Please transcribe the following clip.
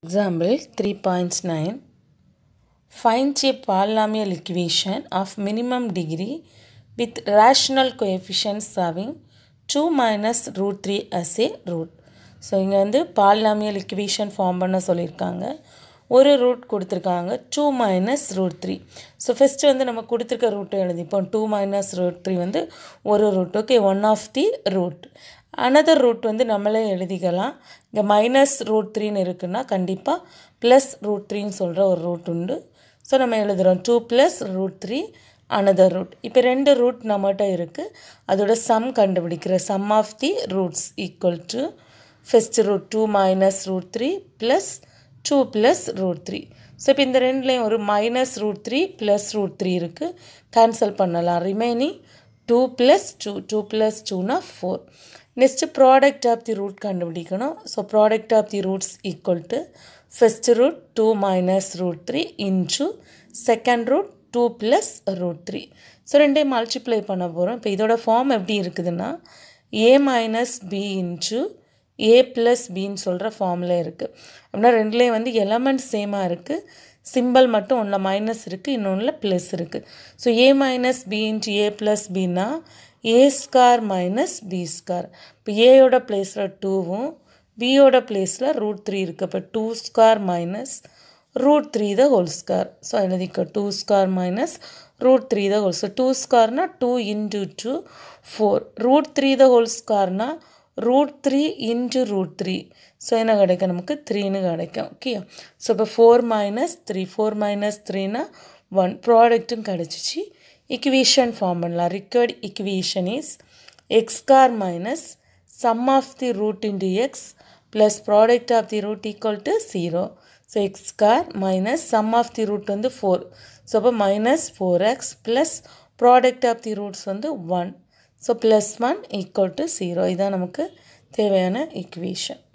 Example 3.9 Find a polynomial equation of minimum degree with rational coefficients having 2 minus root 3 as a root. So இங்கே வந்து polynomial equation form பண்ண சொல்லியிருக்காங்க ஒரு root கொடுத்துருக்காங்க two minus root three so first வந்து நம்ம கொடுத்துருக்க ரூட்டை எழுதிப்போம் டூ மைனஸ் ரூட் த்ரீ வந்து ஒரு root okay one of the root another root வந்து நம்மளே எழுதிக்கலாம் இங்கே மைனஸ் ரூட் த்ரீன்னு இருக்குன்னா கண்டிப்பாக ப்ளஸ் ரூட் த்ரீன்னு சொல்கிற ஒரு ரூட் உண்டு ஸோ நம்ம எழுதுகிறோம் two plus root three another root இப்போ ரெண்டு ரூட் நம்மகிட்ட இருக்குது அதோட சம் கண்டுபிடிக்கிற sum of the roots equal to first root two minus root three plus two plus root three so இப்போ இந்த ரெண்டுலேயும் ஒரு minus root three plus root three இருக்குது கேன்சல் பண்ணலாம் remaining two plus two two plus டூனா four next product of the root கண்டுபிடிக்கணும் so product of the roots equal to first root two minus root three into second root two plus root three so ரெண்டையும் multiply பண்ண போகிறோம் இப்போ இதோட form எப்படி இருக்குதுன்னா A minus B into A plus பின்னு சொல்கிற ஃபார்மில் இருக்குது அப்படின்னா ரெண்டுலேயும் வந்து எலமெண்ட் சேமாக இருக்குது சிம்பிள் மட்டும் ஒன்றில் மைனஸ் இருக்குது இன்னொன்றில் ப்ளஸ் இருக்குது so A minus B into A plus பின்னா A square minus B square இப்போ ஏயோட பிளேஸில் டூவும் பியோட பிளேஸில் ரூட் த்ரீ இருக்குது இப்போ two square minus root three the whole square so எழுதிக்க two square minus root three the whole square two ஸ்கார்னா two into two four root three the whole ஸ்கார்னா root three into root three so என்ன கிடைக்கும் நமக்கு த்ரீன்னு கிடைக்கும் okay so இப்போ four minus three four minus த்ரீனா ஒன் ப்ராடக்ட்டும் கிடச்சிச்சு இக்குவேஷன் ஃபார்ம் பண்ணலாம் required equation is X square minus sum of the root into X plus product of the root equal to zero so X square minus sum of the root வந்து four so அப்போ minus four X plus product of the roots வந்து one so plus one equal to zero இதுதான் நமக்கு தேவையான equation